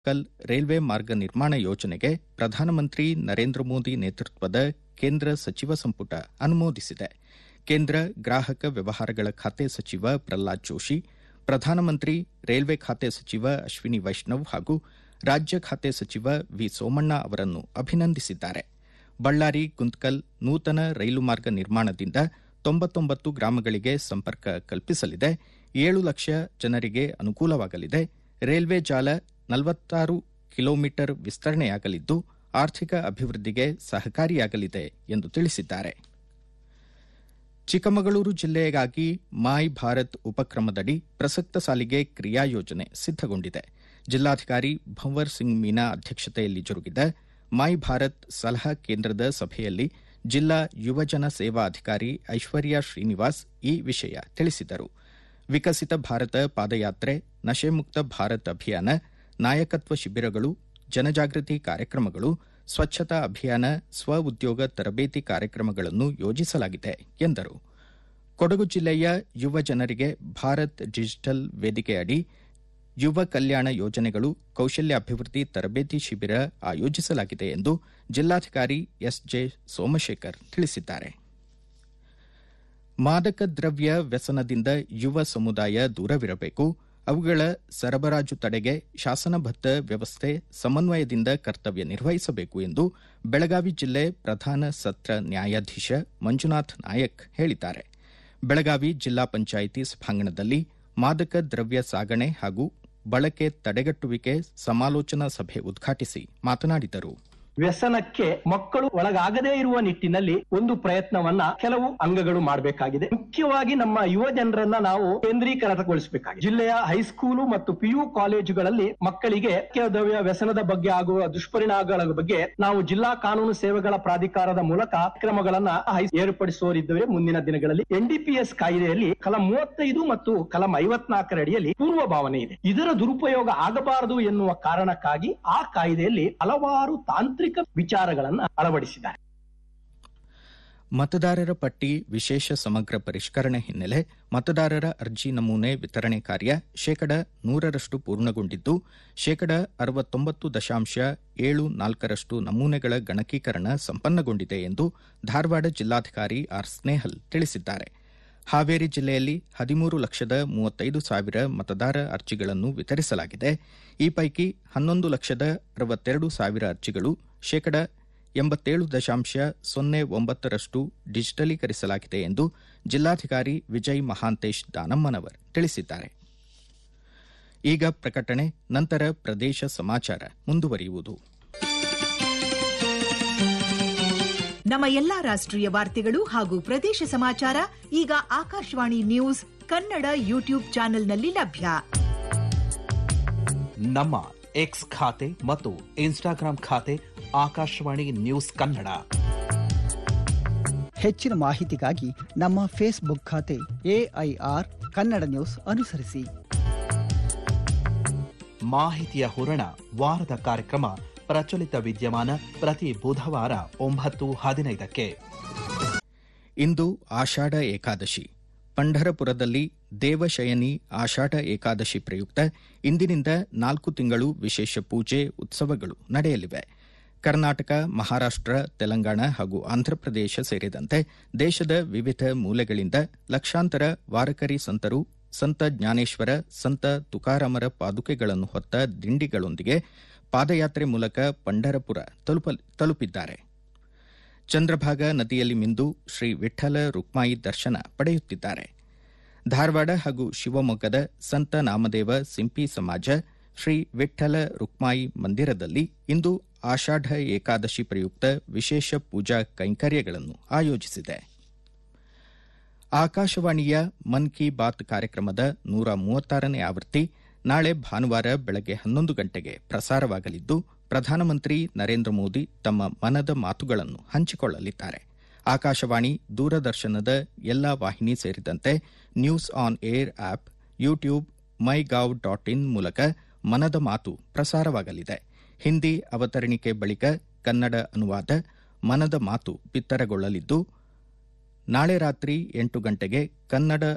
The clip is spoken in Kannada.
ಕಲ್ ರೈಲ್ವೆ ಮಾರ್ಗ ನಿರ್ಮಾಣ ಯೋಜನೆಗೆ ಪ್ರಧಾನಮಂತ್ರಿ ನರೇಂದ್ರ ಮೋದಿ ನೇತೃತ್ವದ ಕೇಂದ್ರ ಸಚಿವ ಸಂಪುಟ ಅನುಮೋದಿಸಿದೆ ಕೇಂದ್ರ ಗ್ರಾಹಕ ವ್ಯವಹಾರಗಳ ಖಾತೆ ಸಚಿವ ಪ್ರಹ್ಲಾದ್ ಜೋಶಿ ಪ್ರಧಾನಮಂತ್ರಿ ರೈಲ್ವೆ ಖಾತೆ ಸಚಿವ ಅಶ್ವಿನಿ ವೈಷ್ಣವ್ ಹಾಗೂ ರಾಜ್ಯ ಖಾತೆ ಸಚಿವ ವಿ ಸೋಮಣ್ಣ ಅವರನ್ನು ಅಭಿನಂದಿಸಿದ್ದಾರೆ ಬಳ್ಳಾರಿ ಗುಂತ್ಕಲ್ ನೂತನ ರೈಲು ಮಾರ್ಗ ನಿರ್ಮಾಣದಿಂದ ತೊಂಬತ್ತೊಂಬತ್ತು ಗ್ರಾಮಗಳಿಗೆ ಸಂಪರ್ಕ ಕಲ್ಪಿಸಲಿದೆ ಏಳು ಲಕ್ಷ ಜನರಿಗೆ ಅನುಕೂಲವಾಗಲಿದೆ ರೈಲ್ವೆ ಜಾಲ ನಲವತ್ತಾರು ಕಿಲೋಮೀಟರ್ ವಿಸ್ತರಣೆಯಾಗಲಿದ್ದು ಆರ್ಥಿಕ ಅಭಿವೃದ್ಧಿಗೆ ಸಹಕಾರಿಯಾಗಲಿದೆ ಎಂದು ತಿಳಿಸಿದ್ದಾರೆ ಚಿಕ್ಕಮಗಳೂರು ಜಿಲ್ಲೆಗಾಗಿ ಮಾಯ್ ಭಾರತ್ ಉಪಕ್ರಮದಡಿ ಪ್ರಸಕ್ತ ಸಾಲಿಗೆ ಕ್ರಿಯಾ ಯೋಜನೆ ಸಿದ್ದಗೊಂಡಿದೆ ಜಿಲ್ಲಾಧಿಕಾರಿ ಭಂವರ್ ಸಿಂಗ್ ಮೀನಾ ಅಧ್ಯಕ್ಷತೆಯಲ್ಲಿ ಜರುಗಿದ ಮೈ ಭಾರತ್ ಸಲಹಾ ಕೇಂದ್ರದ ಸಭೆಯಲ್ಲಿ ಜಿಲ್ಲಾ ಯುವಜನ ಸೇವಾ ಅಧಿಕಾರಿ ಐಶ್ವರ್ಯ ಶ್ರೀನಿವಾಸ್ ಈ ವಿಷಯ ತಿಳಿಸಿದರು ವಿಕಸಿತ ಭಾರತ ಪಾದಯಾತ್ರೆ ನಶೆಮುಕ್ತ ಭಾರತ್ ಅಭಿಯಾನ ನಾಯಕತ್ವ ಶಿಬಿರಗಳು ಜನಜಾಗೃತಿ ಕಾರ್ಯಕ್ರಮಗಳು ಸ್ವಚ್ಛತಾ ಅಭಿಯಾನ ಸ್ವ ಉದ್ಯೋಗ ತರಬೇತಿ ಕಾರ್ಯಕ್ರಮಗಳನ್ನು ಯೋಜಿಸಲಾಗಿದೆ ಎಂದರು ಕೊಡಗು ಜಿಲ್ಲೆಯ ಯುವ ಜನರಿಗೆ ಭಾರತ್ ಡಿಜಿಟಲ್ ವೇದಿಕೆಯಡಿ ಯುವ ಕಲ್ಯಾಣ ಯೋಜನೆಗಳು ಕೌಶಲ್ಯಾಭಿವೃದ್ಧಿ ತರಬೇತಿ ಶಿಬಿರ ಆಯೋಜಿಸಲಾಗಿದೆ ಎಂದು ಜಿಲ್ಲಾಧಿಕಾರಿ ಎಸ್ಜೆ ಸೋಮಶೇಖರ್ ತಿಳಿಸಿದ್ದಾರೆ ಮಾದಕ ದ್ರವ್ಯ ವ್ಯಸನದಿಂದ ಯುವ ಸಮುದಾಯ ದೂರವಿರಬೇಕು ಅವುಗಳ ಸರಬರಾಜು ತಡೆಗೆ ಶಾಸನಬದ್ದ ವ್ಯವಸ್ಥೆ ಸಮನ್ವಯದಿಂದ ಕರ್ತವ್ಯ ನಿರ್ವಹಿಸಬೇಕು ಎಂದು ಬೆಳಗಾವಿ ಜಿಲ್ಲೆ ಪ್ರಧಾನ ಸತ್ರ ನ್ಯಾಯಾಧೀಶ ಮಂಜುನಾಥ್ ನಾಯಕ್ ಹೇಳಿದ್ದಾರೆ ಬೆಳಗಾವಿ ಜಿಲ್ಲಾ ಪಂಚಾಯಿತಿ ಸಭಾಂಗಣದಲ್ಲಿ ಮಾದಕ ದ್ರವ್ಯ ಸಾಗಣೆ ಹಾಗೂ ಬಳಕೆ ತಡೆಗಟ್ಟುವಿಕೆ ಸಮಾಲೋಚನಾ ಸಭೆ ಉದ್ಘಾಟಿಸಿ ಮಾತನಾಡಿದರು ವ್ಯಸನಕ್ಕೆ ಮಕ್ಕಳು ಒಳಗಾಗದೇ ಇರುವ ನಿಟ್ಟಿನಲ್ಲಿ ಒಂದು ಪ್ರಯತ್ನವನ್ನ ಕೆಲವು ಅಂಗಗಳು ಮಾಡಬೇಕಾಗಿದೆ ಮುಖ್ಯವಾಗಿ ನಮ್ಮ ಯುವ ಜನರನ್ನ ನಾವು ಕೇಂದ್ರೀಕರಣಗೊಳಿಸಬೇಕಾಗಿದೆ ಜಿಲ್ಲೆಯ ಹೈಸ್ಕೂಲು ಮತ್ತು ಪಿಯು ಕಾಲೇಜುಗಳಲ್ಲಿ ಮಕ್ಕಳಿಗೆ ದ್ರವ್ಯ ವ್ಯಸನದ ಬಗ್ಗೆ ಆಗುವ ದುಷ್ಪರಿಣಾಮಗಳ ಬಗ್ಗೆ ನಾವು ಜಿಲ್ಲಾ ಕಾನೂನು ಸೇವೆಗಳ ಪ್ರಾಧಿಕಾರದ ಮೂಲಕ ಕ್ರಮಗಳನ್ನ ಏರ್ಪಡಿಸುವರಿದ್ದೇವೆ ಮುಂದಿನ ದಿನಗಳಲ್ಲಿ ಎನ್ಡಿಪಿಎಸ್ ಕಾಯ್ದೆಯಲ್ಲಿ ಕಲಂ ಮೂವತ್ತೈದು ಮತ್ತು ಕಲಂ ಐವತ್ನಾಲ್ಕರ ಅಡಿಯಲ್ಲಿ ಪೂರ್ವ ಭಾವನೆ ಇದೆ ಇದರ ದುರುಪಯೋಗ ಆಗಬಾರದು ಎನ್ನುವ ಕಾರಣಕ್ಕಾಗಿ ಆ ಕಾಯ್ದೆಯಲ್ಲಿ ಹಲವಾರು ತಾಂತ್ರಿಕ ವಿಚಾರಗಳನ್ನು ಅಳವಡಿಸಿದ್ದಾರೆ ಮತದಾರರ ಪಟ್ಟಿ ವಿಶೇಷ ಸಮಗ್ರ ಪರಿಷ್ಕರಣೆ ಹಿನ್ನೆಲೆ ಮತದಾರರ ಅರ್ಜಿ ನಮೂನೆ ವಿತರಣೆ ಕಾರ್ಯ ಶೇಕಡ ನೂರರಷ್ಟು ಪೂರ್ಣಗೊಂಡಿದ್ದು ಶೇಕಡ ಅರವತ್ತೊಂಬತ್ತು ದಶಾಂಶ ಏಳು ನಾಲ್ಕರಷ್ಟು ನಮೂನೆಗಳ ಗಣಕೀಕರಣ ಸಂಪನ್ನಗೊಂಡಿದೆ ಎಂದು ಧಾರವಾಡ ಜಿಲ್ಲಾಧಿಕಾರಿ ಆರ್ ಸ್ನೇಹಲ್ ತಿಳಿಸಿದ್ದಾರೆ ಹಾವೇರಿ ಜಿಲ್ಲೆಯಲ್ಲಿ ಹದಿಮೂರು ಲಕ್ಷದ ಮೂವತ್ತೈದು ಸಾವಿರ ಮತದಾರ ಅರ್ಜಿಗಳನ್ನು ವಿತರಿಸಲಾಗಿದೆ ಈ ಪೈಕಿ ಹನ್ನೊಂದು ಲಕ್ಷದ ಅರವತ್ತೆರಡು ಸಾವಿರ ಅರ್ಜಿಗಳು ಶೇಕಡ ಎಂಬತ್ತೇಳು ದಶಾಂಶ ಸೊನ್ನೆ ಒಂಬತ್ತರಷ್ಟು ಡಿಜಿಟಲೀಕರಿಸಲಾಗಿದೆ ಎಂದು ಜಿಲ್ಲಾಧಿಕಾರಿ ವಿಜಯ್ ಮಹಾಂತೇಶ್ ದಾನಮ್ಮನವರ್ ತಿಳಿಸಿದ್ದಾರೆ ಈಗ ಪ್ರಕಟಣೆ ನಂತರ ಪ್ರದೇಶ ಸಮಾಚಾರ ಮುಂದುವರಿಯುವುದು ನಮ್ಮ ಎಲ್ಲಾ ರಾಷ್ಟ್ರೀಯ ವಾರ್ತೆಗಳು ಹಾಗೂ ಪ್ರದೇಶ ಸಮಾಚಾರ ಈಗ ಆಕಾಶವಾಣಿ ನ್ಯೂಸ್ ಕನ್ನಡ ಯೂಟ್ಯೂಬ್ ಚಾನೆಲ್ನಲ್ಲಿ ಲಭ್ಯ ನಮ್ಮ ಎಕ್ಸ್ ಖಾತೆ ಮತ್ತು ಇನ್ಸ್ಟಾಗ್ರಾಂ ಖಾತೆ ಆಕಾಶವಾಣಿ ನ್ಯೂಸ್ ಕನ್ನಡ ಹೆಚ್ಚಿನ ಮಾಹಿತಿಗಾಗಿ ನಮ್ಮ ಫೇಸ್ಬುಕ್ ಖಾತೆ ಎಐಆರ್ ಕನ್ನಡ ನ್ಯೂಸ್ ಅನುಸರಿಸಿ ಮಾಹಿತಿಯ ಹೂರಣ ವಾರದ ಕಾರ್ಯಕ್ರಮ ಪ್ರಚಲಿತ ವಿದ್ಯಮಾನ ಪ್ರತಿ ಬುಧವಾರ ಒಂಬತ್ತು ಹದಿನೈದಕ್ಕೆ ಇಂದು ಆಷಾಢ ಏಕಾದಶಿ ಪಂಢರಪುರದಲ್ಲಿ ದೇವಶಯನಿ ಆಷಾಢ ಏಕಾದಶಿ ಪ್ರಯುಕ್ತ ಇಂದಿನಿಂದ ನಾಲ್ಕು ತಿಂಗಳು ವಿಶೇಷ ಪೂಜೆ ಉತ್ಸವಗಳು ನಡೆಯಲಿವೆ ಕರ್ನಾಟಕ ಮಹಾರಾಷ್ಟ್ರ ತೆಲಂಗಾಣ ಹಾಗೂ ಆಂಧ್ರಪ್ರದೇಶ ಸೇರಿದಂತೆ ದೇಶದ ವಿವಿಧ ಮೂಲೆಗಳಿಂದ ಲಕ್ಷಾಂತರ ವಾರಕರಿ ಸಂತರು ಸಂತ ಜ್ಞಾನೇಶ್ವರ ಸಂತ ತುಕಾರಾಮರ ಪಾದುಕೆಗಳನ್ನು ಹೊತ್ತ ದಿಂಡಿಗಳೊಂದಿಗೆ ಪಾದಯಾತ್ರೆ ಮೂಲಕ ಪಂಢರಪುರ ತಲುಪಿದ್ದಾರೆ ಚಂದ್ರಭಾಗ ನದಿಯಲ್ಲಿ ಮಿಂದು ಶ್ರೀ ವಿಠಲ ರುಕ್ಮಾಯಿ ದರ್ಶನ ಪಡೆಯುತ್ತಿದ್ದಾರೆ ಧಾರವಾಡ ಹಾಗೂ ಶಿವಮೊಗ್ಗದ ಸಂತ ನಾಮದೇವ ಸಿಂಪಿ ಸಮಾಜ ಶ್ರೀ ವಿಠಲ ರುಕ್ಮಾಯಿ ಮಂದಿರದಲ್ಲಿ ಇಂದು ಆಷಾಢ ಏಕಾದಶಿ ಪ್ರಯುಕ್ತ ವಿಶೇಷ ಪೂಜಾ ಕೈಂಕರ್ಯಗಳನ್ನು ಆಯೋಜಿಸಿದೆ ಆಕಾಶವಾಣಿಯ ಮನ್ ಕಿ ಬಾತ್ ಕಾರ್ಯಕ್ರಮದ ನೂರ ಮೂವತ್ತಾರನೇ ಆವೃತ್ತಿ ನಾಳೆ ಭಾನುವಾರ ಬೆಳಗ್ಗೆ ಹನ್ನೊಂದು ಗಂಟೆಗೆ ಪ್ರಸಾರವಾಗಲಿದ್ದು ಪ್ರಧಾನಮಂತ್ರಿ ನರೇಂದ್ರ ಮೋದಿ ತಮ್ಮ ಮನದ ಮಾತುಗಳನ್ನು ಹಂಚಿಕೊಳ್ಳಲಿದ್ದಾರೆ ಆಕಾಶವಾಣಿ ದೂರದರ್ಶನದ ಎಲ್ಲಾ ವಾಹಿನಿ ಸೇರಿದಂತೆ news on air app YouTube MyGov dot in ಮೂಲಕ ಮನದ ಮಾತು ಪ್ರಸಾರವಾಗಲಿದೆ ಹಿಂದಿ ಅವತರಣಿಕೆ ಬಳಿಕ ಕನ್ನಡ ಅನುವಾದ ಮನದ ಮಾತು ಬಿತ್ತರಗೊಳ್ಳಲಿದ್ದು ನಾಳೆ ರಾತ್ರಿ ಎಂಟು ಗಂಟೆಗೆ ಕನ್ನಡ